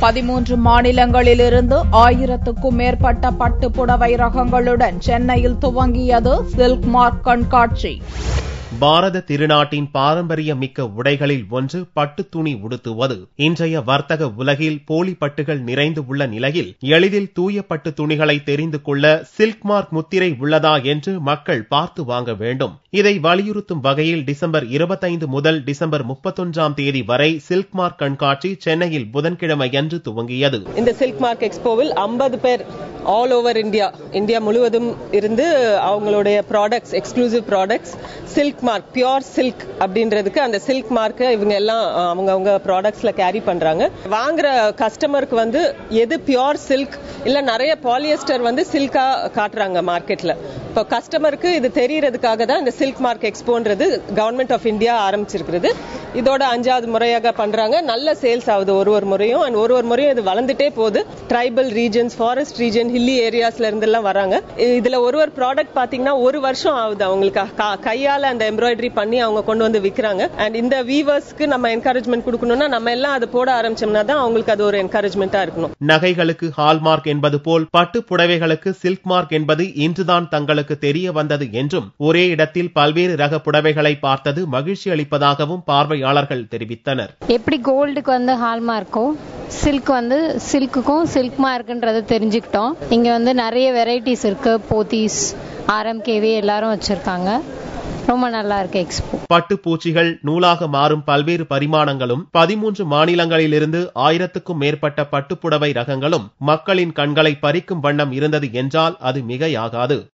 பதிமூன்று மாநிலங்களிலிருந்து ஆயிரத்துக்கும் மேற்பட்ட பட்டு புடவை ரகங்களுடன் சென்னையில் துவங்கியது சில்க் மார்க் கண்காட்சி பாரத திருநாட்டின் பாரம்பரிய மிக்க உடைகளில் ஒன்று பட்டு துணி உடுத்துவது இன்றைய வர்த்தக உலகில் போலி பட்டுகள் நிறைந்து உள்ள நிலையில் எளிதில் தூய பட்டு துணிகளை தெரிந்து கொள்ள சில்க் மார்க் முத்திரை உள்ளதா என்று மக்கள் பார்த்து வாங்க வேண்டும் இதை வலியுறுத்தும் வகையில் டிசம்பர் இருபத்தைந்து முதல் டிசம்பர் முப்பத்தொன்றாம் தேதி வரை சில்க் மார்க் கண்காட்சி சென்னையில் புதன்கிழமை அன்று துவங்கியது இந்த சில்க் மார்க் எக்ஸ்போவில் ஐம்பது பேர் ஆல் ஓவர் இந்தியா இந்தியா முழுவதும் இருந்து அவங்களுடைய products exclusive products silk mark pure silk அப்படின்றதுக்கு அந்த சில்க் மார்க்கை இவங்க எல்லாம் அவங்க அவங்க ப்ராடக்ட்ஸ்ல கேரி பண்றாங்க வாங்குற கஸ்டமருக்கு வந்து எது பியோர் சில்க் இல்ல நிறைய பாலியஸ்டர் வந்து சில்கா காட்டுறாங்க மார்க்கெட்ல இப்போ கஸ்டமருக்கு இது தெரியறதுக்காக தான் இந்த சில்க் மார்க் எக்ஸ்போன்றது கவர்மெண்ட் ஆஃப் இந்தியா ஆரம்பிச்சிருக்கிறது இதோட அஞ்சாவது முறையாக பண்றாங்க நல்ல சேல்ஸ் ஆகுது ஒரு ஒரு முறையும் அண்ட் ஒரு ஒரு முறையும் இது வளர்ந்துட்டே போகுது tribal regions forest region hilly ஏரியாஸ்ல இருந்து எல்லாம் வராங்க இதுல ஒரு ஒரு ப்ராடக்ட் பாத்தீங்கன்னா ஒரு வருஷம் ஆகுது அவங்களுக்கு க- கையால அந்த எம்ப்ராய்டரி பண்ணி அவங்க கொண்டு வந்து விக்கிறாங்க அண்ட் இந்த வீவர்ஸ்க்கு நம்ம என்கரேஜ்மெண்ட் கொடுக்கணும்னா நம்ம எல்லாம் அது போட ஆரம்பிச்சோம்னா தான் அவங்களுக்கு அது ஒரு என்கரேஜ்மெண்டா இருக்கணும் நகைகளுக்கு ஹால்மார்க் என்பது போல் பட்டு புடவைகளுக்கு சில்க் மார்க் என்பது இன்றுதான் தங்களுக்கு தெரிய வந்தது என்றும் ஒரே இடத்தில் பல்வேறு ரக புடவைகளை பார்த்தது மகிழ்ச்சி அளிப்பதாகவும் பார்வையாளர்கள் தெரிவித்தனர் எப்படி கோல்டுக்கு வந்து ஹால்மார்க்கோ சில்க் வந்து சில்க்குக்கும் சில்க் மார்க்குன்றது தெரிஞ்சுக்கிட்டோம் இங்கே வந்து நிறைய வெரைட்டிஸ் இருக்கு போத்தீஸ் ஆர்எம்கேவி எல்லாரும் வச்சிருக்காங்க ரொம்ப நல்லா இருக்கு எக்ஸ்போ பட்டு பூச்சிகள் நூலாக மாறும் பல்வேறு பரிமாணங்களும் பதிமூன்று மாநிலங்களிலிருந்து ஆயிரத்துக்கும் மேற்பட்ட பட்டுப்புடவை ரகங்களும் மக்களின் கண்களை பறிக்கும் வண்ணம் இருந்தது என்றால் அது மிகையாகாது